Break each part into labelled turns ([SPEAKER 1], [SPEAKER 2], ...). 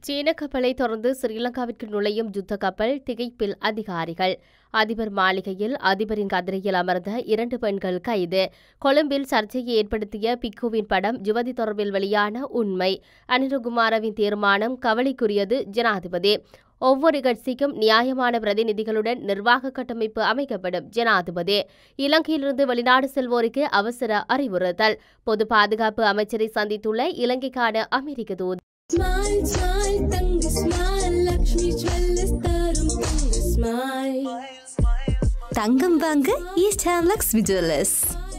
[SPEAKER 1] சீன கப்பலை தொடர்ந்து ஸ்ரீலங்காவிற்கு நுழையும் யுத்த கப்பல் திகைப்பில் அதிகாரிகள் அதிபர் மாளிகையில் அதிபரின் கதிரையில் அமர்ந்த இரண்டு பெண்கள் கைது கொழும்பில் சர்ச்சையை ஏற்படுத்திய பிக்குவின் படம் யுவதி தொடர்பில் வெளியான உண்மை அனிருகுமாரவின் தீர்மானம் கவலைக்குரியது ஜனாதிபதி ஒவ்வொரு கட்சிக்கும் நியாயமான பிரதிநிதிகளுடன் நிர்வாக கட்டமைப்பு அமைக்கப்படும் ஜனாதிபதி இலங்கையிலிருந்து வெளிநாடு செல்வோருக்கு அவசர அறிவுறுத்தல் பொது பாதுகாப்பு அமைச்சரை சந்தித்துள்ள இலங்கைக்கான அமெரிக்க தூதர்
[SPEAKER 2] Smile, smile, தங்க smile, லக்ஷ்மி ஜுவல்லர்ஸ் தரும் தங்க smile.
[SPEAKER 3] தங்கம் வாங்க ஈஸ்ட் ஹேம்லக்ஸ் விஜுவலர்ஸ்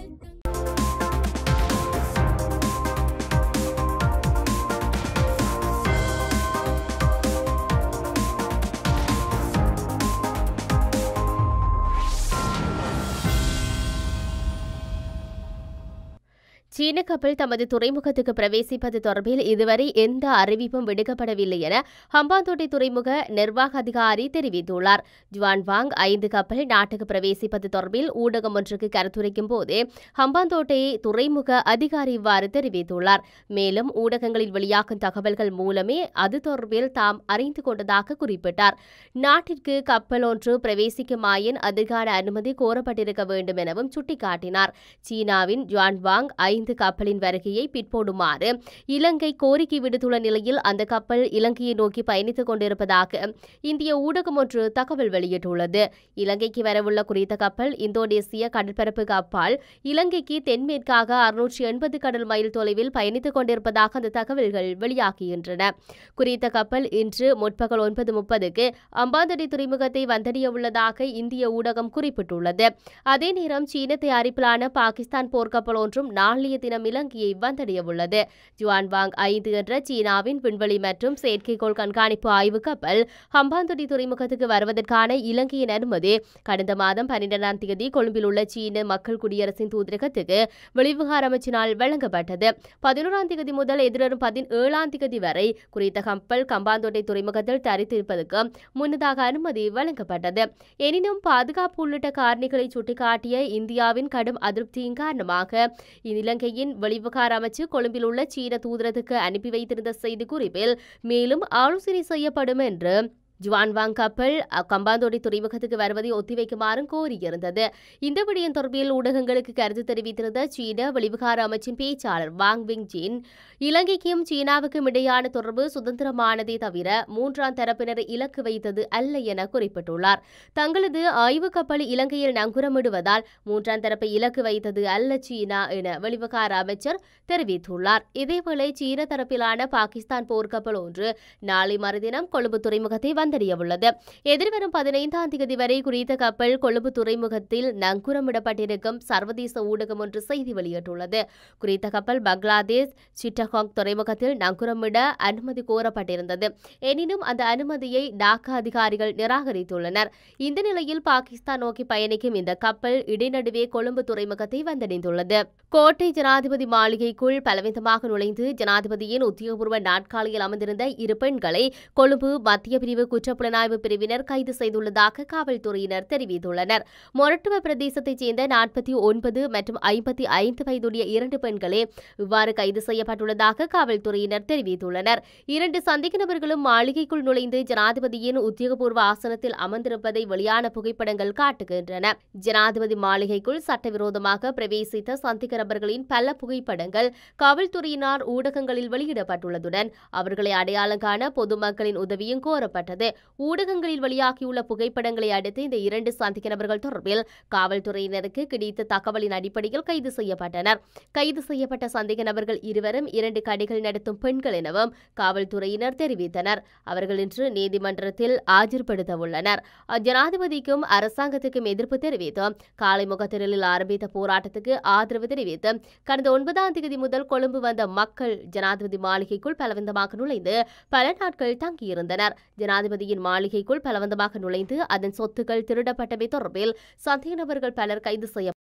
[SPEAKER 1] சீன கப்பல் தமது துறைமுகத்துக்கு பிரவேசிப்பது தொடர்பில் இதுவரை எந்த அறிவிப்பும் விடுக்கப்படவில்லை என ஹம்பாந்தோட்டை துறைமுக நிர்வாக அதிகாரி தெரிவித்துள்ளார் ஜுவான் வாங் ஐந்து கப்பல் நாட்டுக்கு பிரவேசிப்பது தொடர்பில் ஊடகம் ஒன்றுக்கு கருத்துரைக்கும் போது ஹம்பாந்தோட்டை துறைமுக அதிகாரி இவ்வாறு தெரிவித்துள்ளார் மேலும் ஊடகங்களில் வெளியாகும் தகவல்கள் மூலமே அது தொடர்பில் தாம் அறிந்து கொண்டதாக குறிப்பிட்டார் நாட்டிற்கு கப்பல் ஒன்று பிரவேசிக்குமாயின் அதற்கான அனுமதி கோரப்பட்டிருக்க வேண்டும் எனவும் சுட்டிக்காட்டினார் சீனாவின் ஜுவான்வாங் ஐந்து கப்பலின் வருகையை பிற்போடுமாறு இலங்கை கோரிக்கை விடுத்துள்ள நிலையில் அந்த கப்பல் இலங்கையை நோக்கி பயணித்துக் கொண்டிருப்பதாக இந்திய ஊடகம் ஒன்று தகவல் வெளியிட்டுள்ளது இலங்கைக்கு வரவுள்ள குறித்த கப்பல் இந்தோனேசிய கடற்பரப்புக்கு அப்பால் இலங்கைக்கு தென்மேற்காக அறுநூற்றி எண்பது கடல் மைல் தொலைவில் பயணித்துக் கொண்டிருப்பதாக அந்த தகவல்கள் வெளியாகின்றன குறித்த கப்பல் இன்று முற்பகல் ஒன்பது முப்பதுக்கு அம்பாந்தடி துறைமுகத்தை வந்தடைய உள்ளதாக இந்திய ஊடகம் குறிப்பிட்டுள்ளது அதே நேரம் சீன தயாரிப்பிலான பாகிஸ்தான் போர்க்கப்பல் ஒன்றும் நாளைய தினம் இலங்கையை வந்தடைய உள்ளது ஜுவான்வாங் ஐந்து என்ற சீனாவின் விண்வெளி மற்றும் செயற்கைக்கோள் கண்காணிப்பு ஆய்வு கப்பல் ஹம்பாந்தோட்டை துறைமுகத்துக்கு வருவதற்கான இலங்கையின் அனுமதி கடந்த மாதம் பன்னிரெண்டாம் தேதி கொழும்பில் உள்ள சீன மக்கள் குடியரசின் தூதரகத்துக்கு வெளிவிவகார அமைச்சினால் வழங்கப்பட்டது பதினோராம் தேதி முதல் எதிர்வரும் பதினேழாம் தேதி வரை குறித்த கப்பல் கம்பாந்தோட்டை துறைமுகத்தில் தரித்திருப்பதற்கு முன்னதாக அனுமதி வழங்கப்பட்டது எனினும் பாதுகாப்பு உள்ளிட்ட காரணிகளை சுட்டிக்காட்டிய இந்தியாவின் கடும் அதிருப்தியின் காரணமாக இலங்கையின் வெளிவிவகார அமைச்சு கொழும்பில் உள்ள சீன தூதரகத்துக்கு அனுப்பி வைத்திருந்த செய்திக்குறிப்பில் மேலும் ஆலோசனை செய்யப்படும் என்று ஜுவான்வாங் கப்பல் அ- கம்பாந்தோட்டை துறைமுகத்துக்கு வருவதை ஒத்திவைக்குமாறும் கோரியிருந்தது இந்த விடயம் தொடர்பில் ஊடகங்களுக்கு கருத்து தெரிவித்திருந்த சீன வெளிவிவகார அமைச்சின் பேச்சாளர் வாங் விங் ஜின் இலங்கைக்கும் சீனாவுக்கும் இடையான தொடர்பு சுதந்திரமானதே தவிர மூன்றாம் தரப்பினரை இலக்கு வைத்தது அல்ல என குறிப்பிட்டுள்ளார் தங்களது ஆய்வு கப்பல் இலங்கையில் நங்குரமிடுவதால் மூன்றாம் தரப்பை இலக்கு வைத்தது அல்ல சீனா என வெளிவிவகார அமைச்சர் தெரிவித்துள்ளார் இதேவேளை சீன தரப்பிலான பாகிஸ்தான் போர்க்கப்பல் ஒன்று நாளை மறுதினம் கொழும்பு துறைமுகத்தை வந்தடைய உள்ளது எதிர்வரும் பதினைந்தாம் தேதி வரை குறித்த கப்பல் கொழும்பு துறைமுகத்தில் நங்கூரமிடப்பட்டிருக்கும் சர்வதேச ஊடகம் ஒன்று செய்தி வெளியிட்டுள்ளது குறித்த கப்பல் பங்களாதேஷ் சிட்டகாங் துறைமுகத்தில் நங்கூரமிட அனுமதி கோரப்பட்டிருந்தது எனினும் அந்த அனுமதியை டாக்கா அதிகாரிகள் நிராகரித்துள்ளனர் இந்த நிலையில் பாகிஸ்தான் நோக்கி பயணிக்கும் இந்த கப்பல் இடைநடுவே கொழும்பு துறைமுகத்தை வந்தடைந்துள்ளது கோட்டை ஜனாதிபதி மாளிகைக்குள் பலவிதமாக நுழைந்து ஜனாதிபதியின் உத்தியோகபூர்வ நாட்காலியில் அமர்ந்திருந்த இரு பெண்களை கொழும்பு மத்திய பிரிவு குற்றப்புலனாய்வு பிரிவினர் கைது செய்துள்ளதாக காவல்துறையினர் தெரிவித்துள்ளனர் மொரட்டுவ பிரதேசத்தைச் சேர்ந்த நாற்பத்தி ஒன்பது மற்றும் ஐம்பத்தி ஐந்து வயதுடைய இரண்டு பெண்களே இவ்வாறு கைது செய்யப்பட்டுள்ளதாக காவல்துறையினர் தெரிவித்துள்ளனர் இரண்டு சந்தேக நபர்களும் மாளிகைக்குள் நுழைந்து ஜனாதிபதியின் உத்தியோகபூர்வ ஆசனத்தில் அமர்ந்திருப்பதை வெளியான புகைப்படங்கள் காட்டுகின்றன ஜனாதிபதி மாளிகைக்குள் சட்டவிரோதமாக பிரவேசித்த சந்தேக நபர்களின் பல புகைப்படங்கள் காவல்துறையினர் ஊடகங்களில் வெளியிடப்பட்டுள்ளதுடன் அவர்களை அடையாளம் காண பொதுமக்களின் உதவியும் கோரப்பட்டது ஊடகங்களில் வெளியாகியுள்ள புகைப்படங்களை அடுத்து இந்த இரண்டு சந்தேக நபர்கள் தொடர்பில் காவல்துறையினருக்கு கிடைத்த தகவலின் அடிப்படையில் கைது செய்யப்பட்டனர் கைது செய்யப்பட்ட சந்தேக நபர்கள் இருவரும் இரண்டு கடைகள் நடத்தும் பெண்கள் எனவும் காவல்துறையினர் தெரிவித்தனர் அவர்கள் இன்று நீதிமன்றத்தில் ஆஜர்படுத்த உள்ளனர் ஜனாதிபதிக்கும் அரசாங்கத்துக்கும் எதிர்ப்பு தெரிவித்து காலை முகத்திரலில் ஆரம்பித்த போராட்டத்துக்கு ஆதரவு தெரிவித்து கடந்த ஒன்பதாம் தேதி முதல் கொழும்பு வந்த மக்கள் ஜனாதிபதி மாளிகைக்குள் பலவந்தமாக நுழைந்து பல நாட்கள் தங்கியிருந்தனர் ஜனாதிபதியின் மாளிகைக்குள் பலவந்தமாக நுழைந்து அதன் சொத்துக்கள் திருடப்பட்டமை தொடர்பில் சந்தேக நபர்கள் பலர் கைது செய்ய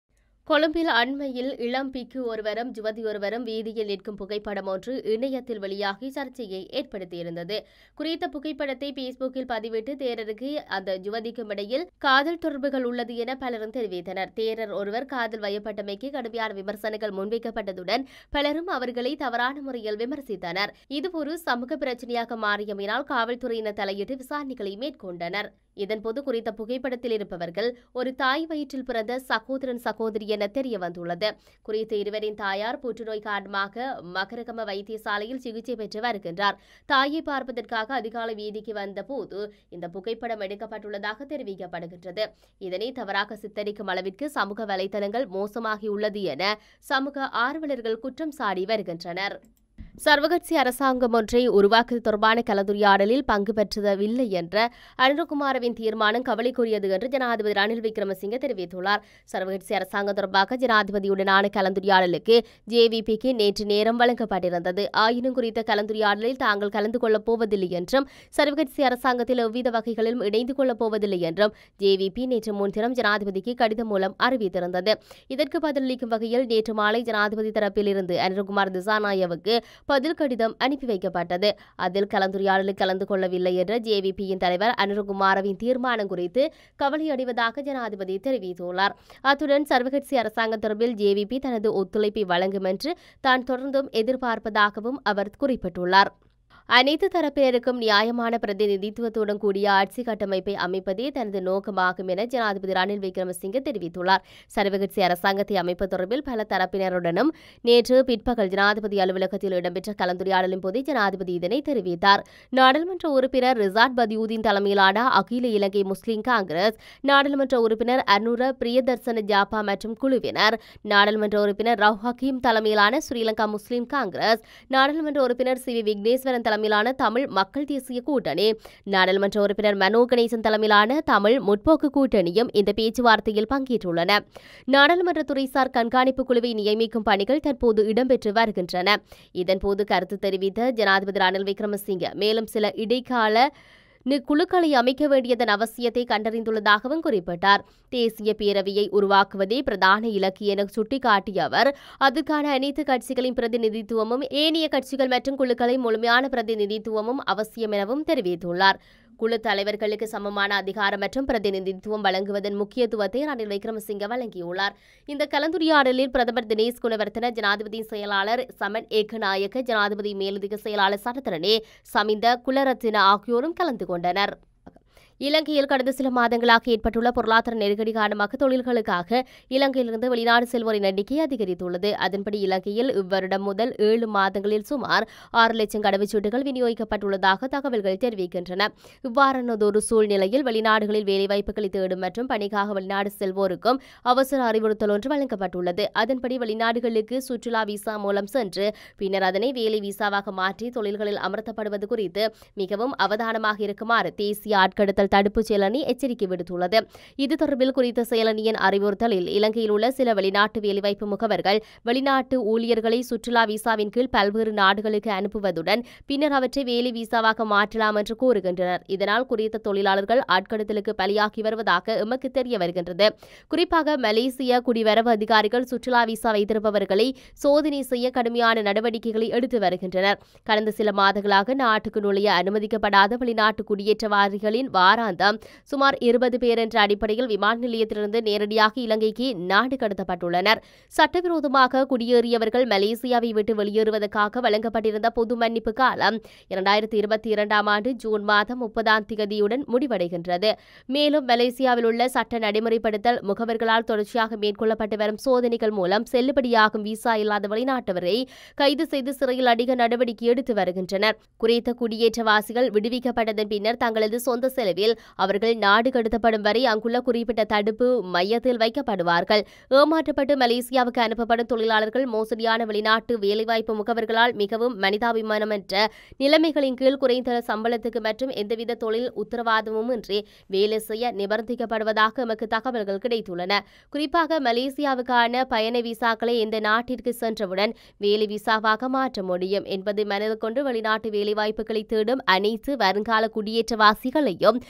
[SPEAKER 1] கொழும்பில் அண்மையில் இளம் பிக்கு ஒருவரும் யுவதி ஒருவரும் வீதியில் நிற்கும் புகைப்படம் ஒன்று இணையத்தில் வெளியாகி சர்ச்சையை ஏற்படுத்தியிருந்தது குறித்த புகைப்படத்தை பேஸ்புக்கில் பதிவிட்டு தேரருக்கு அந்த யுவதிக்கும் இடையில் காதல் தொடர்புகள் உள்ளது என பலரும் தெரிவித்தனர் தேரர் ஒருவர் காதல் வயப்பட்டமைக்கு கடுமையான விமர்சனங்கள் முன்வைக்கப்பட்டதுடன் பலரும் அவர்களை தவறான முறையில் விமர்சித்தனர் இது ஒரு சமூக பிரச்சனையாக மாறியமையினால் காவல்துறையினர் தலையிட்டு விசாரணைகளை மேற்கொண்டனர் இதன்போது குறித்த புகைப்படத்தில் இருப்பவர்கள் ஒரு தாய் வயிற்றில் பிறந்த சகோதரன் சகோதரி என தெரிய வந்துள்ளது குறித்த இருவரின் தாயார் புற்றுநோய் காரணமாக மகரகம வைத்தியசாலையில் சிகிச்சை பெற்று வருகின்றார் தாயை பார்ப்பதற்காக அதிகாலை வீதிக்கு வந்தபோது இந்த புகைப்படம் எடுக்கப்பட்டுள்ளதாக தெரிவிக்கப்படுகின்றது இதனை தவறாக சித்தரிக்கும் அளவிற்கு சமூக வலைதளங்கள் மோசமாகியுள்ளது என சமூக ஆர்வலர்கள் குற்றம் சாடி வருகின்றனர் சர்வகட்சி அரசாங்கம் ஒன்றை உருவாக்குவது தொடர்பான கலந்துரையாடலில் பங்கு பெற்றதில்லை என்ற அனுரகுமாரவின் தீர்மானம் கவலைக்குரியது என்று ஜனாதிபதி ரணில் விக்ரமசிங்க தெரிவித்துள்ளார் சர்வகட்சி அரசாங்கம் தொடர்பாக ஜனாதிபதியுடனான கலந்துரையாடலுக்கு ஜேவிபிக்கு நேற்று நேரம் வழங்கப்பட்டிருந்தது ஆயினும் குறித்த கலந்துரையாடலில் தாங்கள் கலந்து கொள்ளப் போவதில்லை என்றும் சர்வகட்சி அரசாங்கத்தில் எவ்வித வகைகளிலும் இணைந்து கொள்ளப் போவதில்லை என்றும் ஜேவிபி நேற்று முன்தினம் ஜனாதிபதிக்கு கடிதம் மூலம் அறிவித்திருந்தது இதற்கு பதிலளிக்கும் வகையில் நேற்று மாலை ஜனாதிபதி தரப்பிலிருந்து அனுரகுமார் திசாநாயவுக்கு பதில் கடிதம் அனுப்பி வைக்கப்பட்டது அதில் கலந்துரையாடலில் கலந்து கொள்ளவில்லை என்ற ஜேவிபியின் தலைவர் அனுரகுமாரவின் தீர்மானம் குறித்து கவலையடைவதாக ஜனாதிபதி தெரிவித்துள்ளார் அத்துடன் சர்வகட்சி அரசாங்கம் தொடர்பில் ஜேவிபி தனது ஒத்துழைப்பை வழங்கும் என்று தான் தொடர்ந்தும் எதிர்பார்ப்பதாகவும் அவர் குறிப்பிட்டுள்ளார் அனைத்து தரப்பினருக்கும் நியாயமான பிரதிநிதித்துவத்துடன் கூடிய ஆட்சி கட்டமைப்பை அமைப்பதே தனது நோக்கமாகும் என ஜனாதிபதி ரணில் விக்ரமசிங்கே தெரிவித்துள்ளார் சர்வகட்சி அரசாங்கத்தை அமைப்பது தொடர்பில் பல தரப்பினருடனும் நேற்று பிற்பகல் ஜனாதிபதி அலுவலகத்தில் இடம்பெற்ற கலந்துரையாடலின் போது ஜனாதிபதி இதனை தெரிவித்தார் நாடாளுமன்ற உறுப்பினர் ரிசாட் பதியுதீன் தலைமையிலான அகில இலங்கை முஸ்லிம் காங்கிரஸ் நாடாளுமன்ற உறுப்பினர் அனுர பிரியதர்சன ஜாப்பா மற்றும் குழுவினர் நாடாளுமன்ற உறுப்பினர் ரவ் ஹக்கீம் தலைமையிலான ஸ்ரீலங்கா முஸ்லிம் காங்கிரஸ் நாடாளுமன்ற உறுப்பினர் சி வி விக்னேஸ்வரன் தலைமையிலான தமிழ் மக்கள் தேசிய கூட்டணி நாடாளுமன்ற உறுப்பினர் மனோ கணேசன் தலைமையிலான தமிழ் முற்போக்கு கூட்டணியும் இந்த பேச்சுவார்த்தையில் பங்கேற்றுள்ளன நாடாளுமன்ற துறைசார் கண்காணிப்பு குழுவை நியமிக்கும் பணிகள் தற்போது இடம்பெற்று வருகின்றன இதன்போது கருத்து தெரிவித்த ஜனாதிபதி ரணில் விக்ரமசிங்க மேலும் சில இடைக்கால நி- குழுக்களை அமைக்க வேண்டியதன் அவசியத்தை கண்டறிந்துள்ளதாகவும் குறிப்பிட்டார் தேசிய பேரவையை உருவாக்குவதே பிரதான இலக்கு என சுட்டிக்காட்டிய அவர் அதற்கான அனைத்து கட்சிகளின் பிரதிநிதித்துவமும் ஏனைய கட்சிகள் மற்றும் குழுக்களின் முழுமையான பிரதிநிதித்துவமும் அவசியம் எனவும் தெரிவித்துள்ளார் குழு தலைவர்களுக்கு சமமான அதிகாரம் மற்றும் பிரதிநிதித்துவம் வழங்குவதன் முக்கியத்துவத்தை ரணில் விக்ரமசிங்க வழங்கியுள்ளார் இந்த கலந்துரையாடலில் பிரதமர் தினேஷ் குணவர்த்தன ஜனாதிபதி செயலாளர் சமன் ஏகநாயக்க ஜனாதிபதி மேலதிக செயலாளர் சரத்தரனே சமிந்த குலரத்தின ஆகியோரும் கலந்து கொண்டனர் இலங்கையில் கடந்த சில மாதங்களாக ஏற்பட்டுள்ள பொருளாதார நெருக்கடி காரணமாக தொழில்களுக்காக இலங்கையிலிருந்து வெளிநாடு செல்வோரின் எண்ணிக்கை அதிகரித்துள்ளது அதன்படி இலங்கையில் இவ்வருடம் முதல் ஏழு மாதங்களில் சுமார் ஆறு லட்சம் கடவுச்சீட்டுகள் விநியோகிக்கப்பட்டுள்ளதாக தகவல்கள் தெரிவிக்கின்றன இவ்வாறானதொரு சூழ்நிலையில் வெளிநாடுகளில் வேலைவாய்ப்புகளை தேடும் மற்றும் பணிக்காக வெளிநாடு செல்வோருக்கும் அவசர அறிவுறுத்தல் ஒன்று வழங்கப்பட்டுள்ளது அதன்படி வெளிநாடுகளுக்கு சுற்றுலா விசா மூலம் சென்று பின்னர் அதனை வேலை விசாவாக மாற்றி தொழில்களில் அமர்த்தப்படுவது குறித்து மிகவும் அவதானமாக இருக்குமாறு தேசிய ஆட்கடத்தல் தடுப்பு செயலணி எச்சரிக்கை விடுத்துள்ளது இது தொடர்பில் குறித்த செயலணியின் அறிவுறுத்தலில் இலங்கையில் உள்ள சில வெளிநாட்டு வேலைவாய்ப்பு முகவர்கள் வெளிநாட்டு ஊழியர்களை சுற்றுலா விசாவின் கீழ் பல்வேறு நாடுகளுக்கு அனுப்புவதுடன் பின்னர் அவற்றை வேலை விசாவாக மாற்றலாம் என்று கூறுகின்றனர் இதனால் குறித்த தொழிலாளர்கள் ஆட்கடத்தலுக்கு பலியாகி வருவதாக எமக்கு தெரிய வருகின்றது குறிப்பாக மலேசிய குடிவரவு அதிகாரிகள் சுற்றுலா விசா வைத்திருப்பவர்களை சோதனை செய்ய கடுமையான நடவடிக்கைகளை எடுத்து வருகின்றனர் கடந்த சில மாதங்களாக நாட்டுக்கு நுழைய அனுமதிக்கப்படாத வெளிநாட்டு குடியேற்றவாதிகளின் வாராந்தம் சுமார் இருபது பேர் என்ற அடிப்படையில் விமான நிலையத்திலிருந்து நேரடியாக இலங்கைக்கு நாடு கடத்தப்பட்டுள்ளனர் சட்டவிரோதமாக குடியேறியவர்கள் மலேசியாவை விட்டு வெளியேறுவதற்காக வழங்கப்பட்டிருந்த பொது மன்னிப்பு காலம் இரண்டாயிரத்தி இருபத்தி இரண்டாம் ஆண்டு ஜூன் மாதம் முப்பதாம் திகதியுடன் முடிவடைகின்றது மேலும் மலேசியாவில் உள்ள சட்ட நடைமுறைப்படுத்தல் முகவர்களால் தொடர்ச்சியாக மேற்கொள்ளப்பட்டு வரும் சோதனைகள் மூலம் செல்லுபடியாகும் விசா இல்லாத வெளிநாட்டவரை கைது செய்து சிறையில் அடிக்க நடவடிக்கை எடுத்து வருகின்றனர் குறித்த குடியேற்றவாசிகள் விடுவிக்கப்பட்டதன் பின்னர் தங்களது சொந்த செலவில் அவர்கள் நாடு கடத்தப்படும் வரை அங்குள்ள குறிப்பிட்ட தடுப்பு மையத்தில் வைக்கப்படுவார்கள் ஏமாற்றப்பட்டு மலேசியாவுக்கு அனுப்பப்படும் தொழிலாளர்கள் மோசடியான வெளிநாட்டு வேலைவாய்ப்பு முகவர்களால் மிகவும் மனிதாபிமானமற்ற நிலைமைகளின் கீழ் குறைந்த சம்பளத்துக்கு மற்றும் எந்தவித தொழில் உத்தரவாதமும் இன்றி வேலை செய்ய நிபர்த்திக்கப்படுவதாக எமக்கு தகவல்கள் கிடைத்துள்ளன குறிப்பாக மலேசியாவுக்கான பயண விசாக்களை இந்த நாட்டிற்கு சென்றவுடன் வேலை விசாவாக மாற்ற முடியும் என்பதை மனதில் கொண்டு வெளிநாட்டு வேலைவாய்ப்புகளை தேடும் அனைத்து வருங்கால குடியேற்றவாசிகளையும்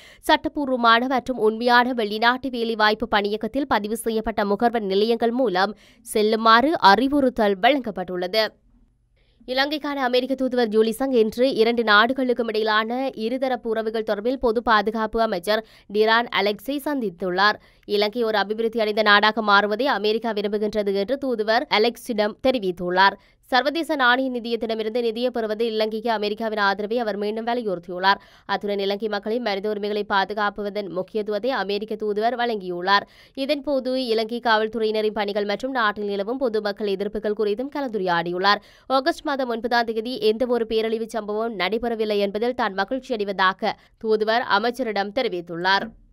[SPEAKER 1] சட்டப்பூர்வமான மற்றும் உண்மையான வெளிநாட்டு வேலைவாய்ப்பு பணியகத்தில் பதிவு செய்யப்பட்ட முகர்வர் நிலையங்கள் மூலம் செல்லுமாறு அறிவுறுத்தல் வழங்கப்பட்டுள்ளது இலங்கைக்கான அமெரிக்க தூதுவர் ஜூலிசங் இன்று இரண்டு நாடுகளுக்கும் இடையிலான இருதரப்பு உறவுகள் தொடர்பில் பொது பாதுகாப்பு அமைச்சர் டிரான் அலெக்ஸை சந்தித்துள்ளார் இலங்கை ஒரு அபிவிருத்தி அடைந்த நாடாக மாறுவதை அமெரிக்கா விரும்புகின்றது என்று தூதுவர் அலெக்ஸிடம் தெரிவித்துள்ளார் சர்வதேச நாணய நிதியத்திடமிருந்து நிதியை பெறுவது இலங்கைக்கு அமெரிக்காவின் ஆதரவை அவர் மீண்டும் வலியுறுத்தியுள்ளார் அத்துடன் இலங்கை மக்களின் மனித உரிமைகளை பாதுகாப்புவதன் முக்கியத்துவத்தை அமெரிக்க தூதுவர் வழங்கியுள்ளார் இதன்போது இலங்கை காவல்துறையினரின் பணிகள் மற்றும் நாட்டில் நிலவும் பொதுமக்கள் எதிர்ப்புகள் குறித்தும் கலந்துரையாடியுள்ளார் ஆகஸ்ட் மாதம் ஒன்பதாம் தேதி எந்தவொரு பேரழிவு சம்பவம் நடைபெறவில்லை என்பதில் தான் மகிழ்ச்சி அடைவதாக தூதுவர் அமைச்சரிடம் தெரிவித்துள்ளார்